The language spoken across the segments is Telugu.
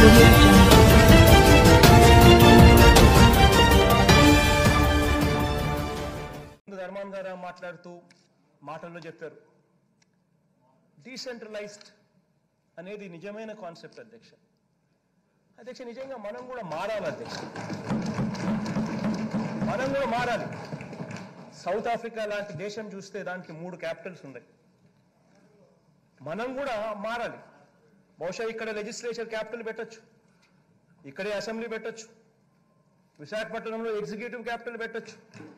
audio jungle. ముందు ధర్మాన్ గారు మాట్లాడుతూ మాటల్లో చెప్పారు డీసెంట్రలైజ్డ్ అనేది నిజమైన కాన్సెప్ట్ అధ్యక్ష అధ్యక్ష నిజంగా మనం కూడా మారాలి అధ్యక్ష మనం కూడా మారాలి సౌత్ ఆఫ్రికా లాంటి దేశం చూస్తే దానికి మూడు క్యాపిటల్స్ ఉన్నాయి మనం కూడా మారాలి బహుశా ఇక్కడ లెజిస్లేచర్ క్యాపిటల్ పెట్టొచ్చు ఇక్కడే అసెంబ్లీ పెట్టొచ్చు విశాఖపట్నంలో ఎగ్జిక్యూటివ్ క్యాపిటల్ పెట్టొచ్చు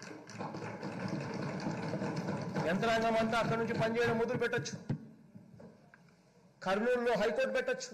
యంత్రాంగం అంతా అక్కడ నుంచి పనిచేయడం మొదలు పెట్టొచ్చు కర్నూలులో హైకోర్టు పెట్టొచ్చు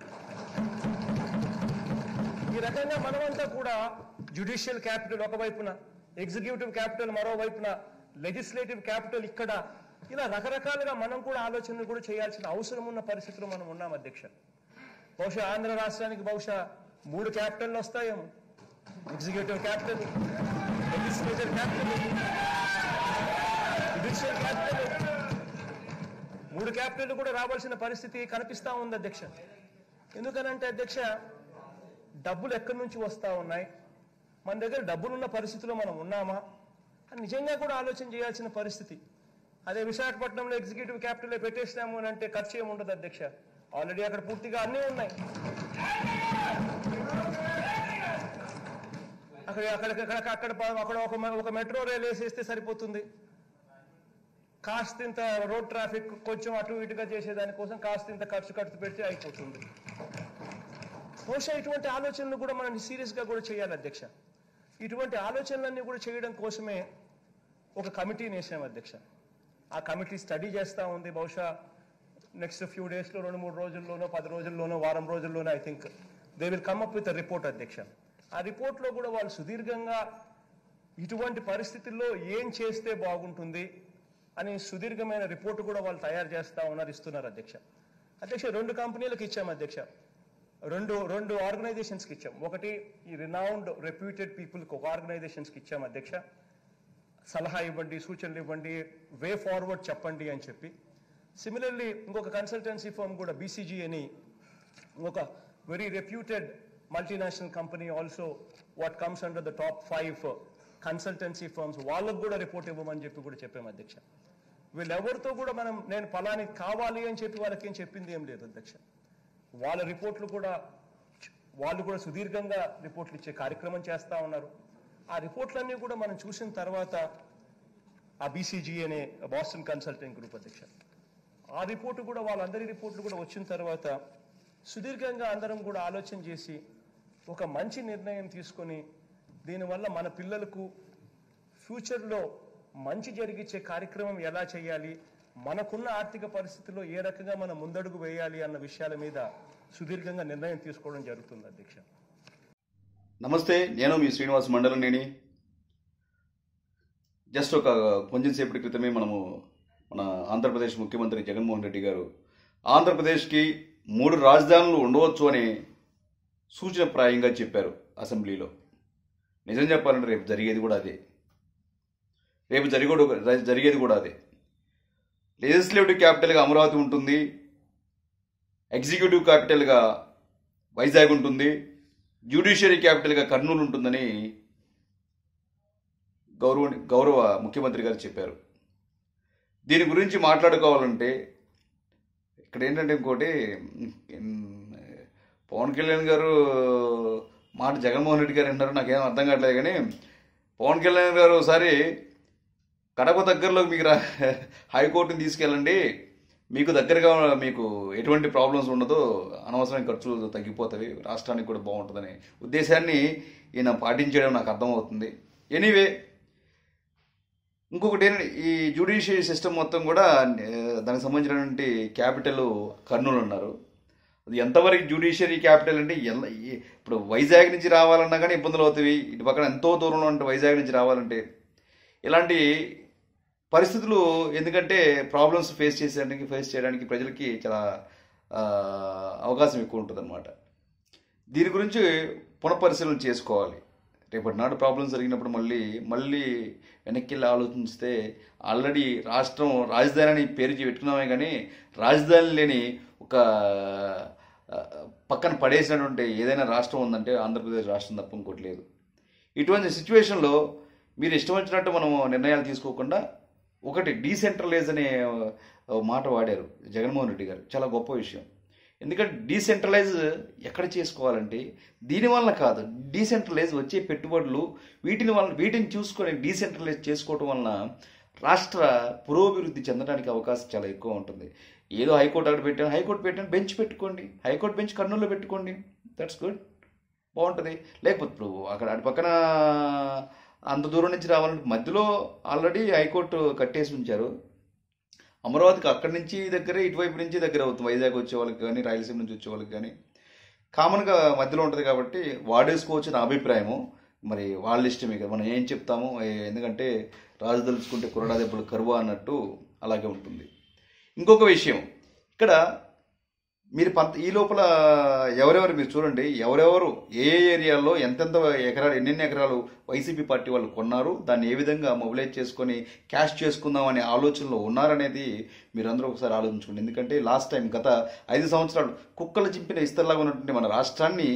ఈ రకంగా మనమంతా కూడా జ్యుడిషియల్ క్యాపిటల్ ఒకవైపున ఎగ్జిక్యూటివ్ క్యాపిటల్ మరోవైపున లెజిస్లేటివ్ క్యాపిటల్ ఇక్కడ ఇలా రకరకాలుగా మనం కూడా ఆలోచనలు కూడా చేయాల్సిన అవసరం ఉన్న పరిస్థితిలో మనం ఉన్నాం అధ్యక్ష బహుశా ఆంధ్ర రాష్ట్రానికి బహుశా మూడు క్యాపిటల్ వస్తాయేమో executive capital legislative capital judicial capital మూడు క్యాపిటల్ కూడా రావాల్సిన పరిస్థితి కనిపిస్తా ఉంది అధ్యక్ష ఎందుకనంటే అధ్యక్ష డబ్బులు ఎక్కడి నుంచి వస్తా ఉన్నాయి మన దగ్గర డబ్బులున్న పరిస్థితిలో మనం ఉన్నామా అని నిజంగా కూడా ఆలోచన చేయాల్సిన పరిస్థితి అదే విశాఖపట్నంలో ఎగ్జిక్యూటివ్ క్యాపిటల్ పెట్టేసినాము అని అంటే ఖర్చు ఏమి ఉండదు అధ్యక్ష ఆల్రెడీ అక్కడ పూర్తిగా అన్నీ ఉన్నాయి అక్కడ అక్కడ అక్కడ అక్కడ అక్కడ ఒక ఒక మెట్రో రైల్ వేసేస్తే సరిపోతుంది కాస్త ఇంత రోడ్ ట్రాఫిక్ కొంచెం అటు ఇటుగా చేసేదానికోసం కాస్త ఇంత ఖర్చు ఖర్చు పెడితే అయిపోతుంది బహుశా ఇటువంటి ఆలోచనలు కూడా మనం సీరియస్గా కూడా చేయాలి అధ్యక్ష ఇటువంటి ఆలోచనలన్నీ కూడా చేయడం కోసమే ఒక కమిటీని వేసాం అధ్యక్ష ఆ కమిటీ స్టడీ చేస్తూ ఉంది బహుశా నెక్స్ట్ ఫ్యూ డేస్లో రెండు మూడు రోజుల్లోనో పది రోజుల్లోనో వారం రోజుల్లోనో I think they will come up with report అధ్యక్ష ఆ రిపోర్ట్లో కూడా వాళ్ళు సుదీర్ఘంగా ఇటువంటి పరిస్థితుల్లో ఏం చేస్తే బాగుంటుంది అని సుదీర్ఘమైన రిపోర్టు కూడా వాళ్ళు తయారు చేస్తా ఉన్నారు ఇస్తున్నారు అధ్యక్ష అధ్యక్ష రెండు కంపెనీలకు ఇచ్చాం అధ్యక్ష రెండు రెండు ఆర్గనైజేషన్స్కి ఇచ్చాం ఒకటి ఈ రినౌండ్ రెప్యూటెడ్ పీపుల్కి ఒక ఆర్గనైజేషన్స్కి ఇచ్చాం అధ్యక్ష సలహా ఇవ్వండి సూచనలు ఇవ్వండి వే ఫార్వర్డ్ చెప్పండి అని చెప్పి సిమిలర్లీ ఇంకొక కన్సల్టెన్సీ ఫర్మ్ కూడా బీసీజీ అని ఒక very reputed multinational company also what comes under the top five consultancy firms వాళ్ళకు కూడా రిపోర్ట్ ఇవ్వమని చెప్పి కూడా చెప్పాం అధ్యక్ష వీళ్ళెవరితో కూడా మనం నేను ఫలాని కావాలి అని చెప్పి వాళ్ళకి ఏం చెప్పింది ఏం లేదు అధ్యక్ష వాళ్ళ రిపోర్ట్లు కూడా వాళ్ళు కూడా సుదీర్ఘంగా రిపోర్ట్లు ఇచ్చే కార్యక్రమం చేస్తా ఉన్నారు ఆ రిపోర్ట్లన్నీ కూడా మనం చూసిన తర్వాత ఆ బీసీజీ అనే బాస్టన్ కన్సల్టింగ్ గ్రూప్ అధ్యక్ష ఆ రిపోర్టు కూడా వాళ్ళందరి రిపోర్ట్లు కూడా వచ్చిన తర్వాత సుదీర్ఘంగా అందరం కూడా ఆలోచన చేసి ఒక మంచి నిర్ణయం తీసుకొని దీనివల్ల మన పిల్లలకు ఫ్యూచర్లో మంచి జరిగించే కార్యక్రమం ఎలా చేయాలి మనకున్న ఆర్థిక పరిస్థితుల్లో ఏ రకంగా మనం ముందడుగు వేయాలి అన్న విషయాల మీద సుదీర్ఘంగా నిర్ణయం తీసుకోవడం జరుగుతుంది అధ్యక్ష నమస్తే నేను మీ శ్రీనివాస్ మండలనేని జస్ట్ ఒక కొంచెం సేపటి క్రితమే మనము మన ఆంధ్రప్రదేశ్ ముఖ్యమంత్రి జగన్మోహన్ రెడ్డి గారు ఆంధ్రప్రదేశ్కి మూడు రాజధానులు ఉండవచ్చు అనే సూచన ప్రాయంగా చెప్పారు అసెంబ్లీలో నిజం చెప్పాలంటే రేపు జరిగేది కూడా అదే రేపు జరిగే జరిగేది కూడా అదే లెజిస్లేటివ్ క్యాపిటల్గా అమరావతి ఉంటుంది ఎగ్జిక్యూటివ్ క్యాపిటల్గా వైజాగ్ ఉంటుంది జ్యుడిషియరీ క్యాపిటల్గా కర్నూలు ఉంటుందని గౌరవ గౌరవ ముఖ్యమంత్రి గారు చెప్పారు దీని గురించి మాట్లాడుకోవాలంటే ఇక్కడ ఏంటంటే ఇంకోటి ఉమ్, పవన్ కళ్యాణ్ గారు మాట జగన్మోహన్ రెడ్డి గారు అంటారు నాకేం అర్థం కావట్లేదు కానీ పవన్ కళ్యాణ్ గారు ఒకసారి కడప దగ్గరలో మీకు రా హైకోర్టుని తీసుకెళ్ళండి మీకు దగ్గరగా మీకు ఎటువంటి ప్రాబ్లమ్స్ ఉండదో అనవసరమైన ఖర్చులు తగ్గిపోతాయి రాష్ట్రానికి కూడా బాగుంటుందనే ఉద్దేశాన్ని ఈయన పాటించడం నాకు అర్థమవుతుంది ఎనీవే ఇంకొకటి ఏంటంటే ఈ జ్యుడిషియరీ సిస్టమ్ మొత్తం కూడా ఆ, దానికి సంబంధించినటువంటి క్యాపిటల్ కర్నూలు ఉన్నారు అది ఎంతవరకు జ్యుడిషియరీ క్యాపిటల్ అంటే ఎల్ల- ఈ- ఇప్పుడు వైజాగ్ నుంచి రావాలన్నా కానీ ఇబ్బందులు అవుతాయి ఇటు పక్కన ఎంతో దూరంలో ఉంటే వైజాగ్ నుంచి రావాలంటే ఇలాంటి పరిస్థితులు ఎందుకంటే ప్రాబ్లమ్స్ ఫేస్ చేసేయడానికి ఫేస్ చేయడానికి ప్రజలకి చాలా ఆ, అవకాశం ఎక్కువ ఉంటుంది దీని గురించి పునఃపరిశీలన చేసుకోవాలి రేపటి నాడు ప్రాబ్లమ్స్ జరిగినప్పుడు మళ్ళీ మళ్ళీ వెనక్కి వెళ్ళి ఆలోచిస్తే ఆల్రెడీ రాష్ట్రం రాజధాని అని పేరు పెట్టుకున్నామే కానీ రాజధాని లేని ఒక ఆ, పక్కన పడేసినటువంటి ఏదైనా రాష్ట్రం ఉందంటే ఆంధ్రప్రదేశ్ రాష్ట్రం తప్ప ఇంకోటి లేదు ఇటువంటి సిచ్యువేషన్లో మీరు ఇష్టం వచ్చినట్టు మనం నిర్ణయాలు తీసుకోకుండా ఒకటి డీసెంట్రలైజ్ అనే ఆ, మాట వాడారు జగన్మోహన్ రెడ్డి గారు చాలా గొప్ప విషయం ఎందుకంటే డీసెంట్రలైజ్ ఎక్కడ చేసుకోవాలంటే దీనివల్ల కాదు డీసెంట్రలైజ్ వచ్చే పెట్టుబడులు వీటిని వల్ల వీటిని చూసుకొని డీసెంట్రలైజ్ చేసుకోవటం వలన రాష్ట్ర పురోభివృద్ధి చెందడానికి అవకాశం చాలా ఎక్కువ ఉంటుంది ఏదో హైకోర్టు అక్కడ పెట్టాను హైకోర్టు పెట్టాను బెంచ్ పెట్టుకోండి హైకోర్టు బెంచ్ కర్నూలులో పెట్టుకోండి దట్స్ గుడ్ బాగుంటుంది లేకపోతే ఇప్పుడు అక్కడ అటు పక్కన అంత దూరం నుంచి రావాలంటే మధ్యలో ఆల్రెడీ హైకోర్టు కట్టేసి ఉంచారు అమరావతికి అక్కడి నుంచి దగ్గరే ఇటువైపు నుంచి దగ్గర అవుతుంది వైజాగ్ వచ్చే వాళ్ళకి కానీ రాయలసీమ నుంచి వచ్చే వాళ్ళకి కానీ కామన్గా మధ్యలో ఉంటుంది కాబట్టి వాడేసుకోవచ్చు నా అభిప్రాయము మరి వాళ్ళ ఇష్టమే కదా మనం ఏం చెప్తాము ఏ- ఎందుకంటే రాజు తలుచుకుంటే కురడా దెబ్బలు కరువా అన్నట్టు అలాగే ఉంటుంది ఇంకొక విషయం ఇక్కడ మీరు పంత ఈ లోపల ఎవరెవరు మీరు చూడండి ఎవరెవరు ఏ ఏ ఏరియాల్లో ఎంతెంత ఎకరాలు ఎన్నెన్ని ఎకరాలు వైసీపీ పార్టీ వాళ్ళు కొన్నారు దాన్ని ఏ విధంగా మొబిలైజ్ చేసుకొని క్యాష్ చేసుకుందాం అనే ఆలోచనలో ఉన్నారనేది మీరందరూ ఒకసారి ఆలోచించుకోండి ఎందుకంటే లాస్ట్ టైం గత ఐదు సంవత్సరాలు కుక్కలు చింపిన ఇస్తర్లాగా ఉన్నటువంటి మన రాష్ట్రాన్ని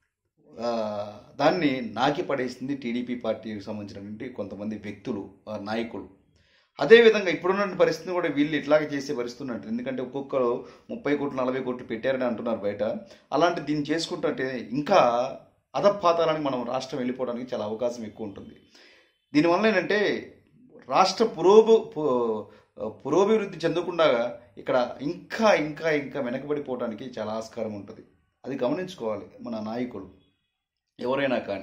ఆ, దాన్ని నాకి పడేసింది టీడీపీ పార్టీకి సంబంధించినటువంటి కొంతమంది వ్యక్తులు ఆ, నాయకులు అదేవిధంగా ఇప్పుడున్న పరిస్థితిని కూడా వీళ్ళు ఇట్లాగే చేసే పరిస్థితి ఉన్నట్టు ఎందుకంటే ఒక్కొక్కరు ముప్పై కోట్లు నలభై కోట్లు పెట్టారని అంటున్నారు బయట అలాంటి దీన్ని చేసుకుంటుంటే ఇంకా అధపాతాలని మనం రాష్ట్రం వెళ్ళిపోవడానికి చాలా అవకాశం ఎక్కువ ఉంటుంది దీనివల్ల ఏంటంటే రాష్ట్ర పురోభు పు- పురోభివృద్ధి చెందకుండా ఇక్కడ ఇంకా ఇంకా ఇంకా వెనకబడిపోవడానికి చాలా ఆస్కారం ఉంటుంది అది గమనించుకోవాలి మన నాయకులు ఎవరైనా కానీ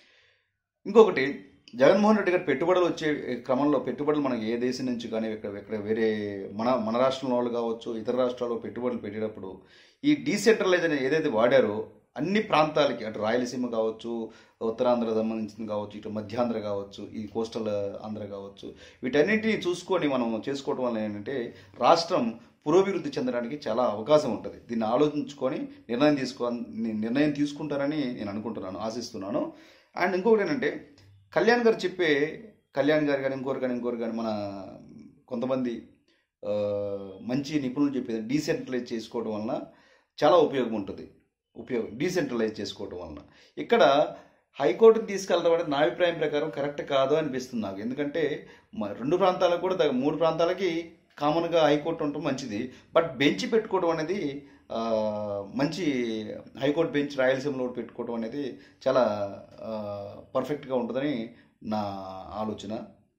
ఇంకొకటి జగన్మోహన్ రెడ్డి గారు పెట్టుబడులు వచ్చే క్రమంలో పెట్టుబడులు మనకి ఏ దేశం నుంచి కానీ ఇక్కడ ఇక్కడ వేరే మన మన రాష్ట్రంలో వాళ్ళు కావచ్చు ఇతర రాష్ట్రాల్లో పెట్టుబడులు పెట్టేటప్పుడు ఈ డీసెంట్రలైజ్ అనేది ఏదైతే వాడారో అన్ని ప్రాంతాలకి అటు రాయలసీమ కావచ్చు ఉత్తరాంధ్ర సంబంధించింది కావచ్చు ఇటు మధ్యాంధ్ర కావచ్చు ఈ కోస్టల్ ఆంధ్ర కావచ్చు వీటన్నింటినీ చూసుకొని మనం చేసుకోవడం వల్ల ఏంటంటే రాష్ట్రం పురోభివృద్ధి చెందడానికి చాలా అవకాశం ఉంటుంది దీన్ని ఆలోచించుకొని నిర్ణయం తీసుకో నిర్ణయం తీసుకుంటారని నేను అనుకుంటున్నాను ఆశిస్తున్నాను అండ్ ఇంకొకటి ఏంటంటే కళ్యాణ్ గారు చెప్పే కళ్యాణ్ గారు కానీ ఇంకోరు కానీ ఇంకోరు కానీ మన కొంతమంది ఆ, మంచి నిపుణులు చెప్పేది డీసెంట్రలైజ్ చేసుకోవడం వలన చాలా ఉపయోగం ఉంటుంది ఉపయోగం డీసెంట్రలైజ్ చేసుకోవడం వలన ఇక్కడ హైకోర్టుని తీసుకెళ్ళడం అనేది నా అభిప్రాయం ప్రకారం కరెక్ట్ కాదు అనిపిస్తుంది నాకు ఎందుకంటే మ- రెండు ప్రాంతాలకు కూడా దగ్గ- మూడు ప్రాంతాలకి కామన్గా హైకోర్టు ఉండటం మంచిది బట్ బెంచ్ పెట్టుకోవడం అనేది ఆ, మంచి హైకోర్టు బెంచ్ రాయలసీమలో పెట్టుకోవడం అనేది చాలా పర్ఫెక్ట్గా ఉంటుందని నా ఆలోచన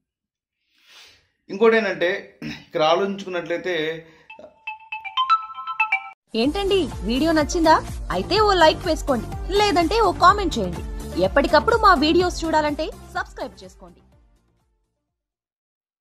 ఇంకోటి ఏంటంటే ఇక్కడ ఆలోచించుకున్నట్లయితే ఏంటండి వీడియో నచ్చిందా అయితే ఓ లైక్ వేసుకోండి లేదంటే ఓ కామెంట్ చేయండి ఎప్పటికప్పుడు మా వీడియోస్ చూడాలంటే సబ్స్క్రైబ్ చేసుకోండి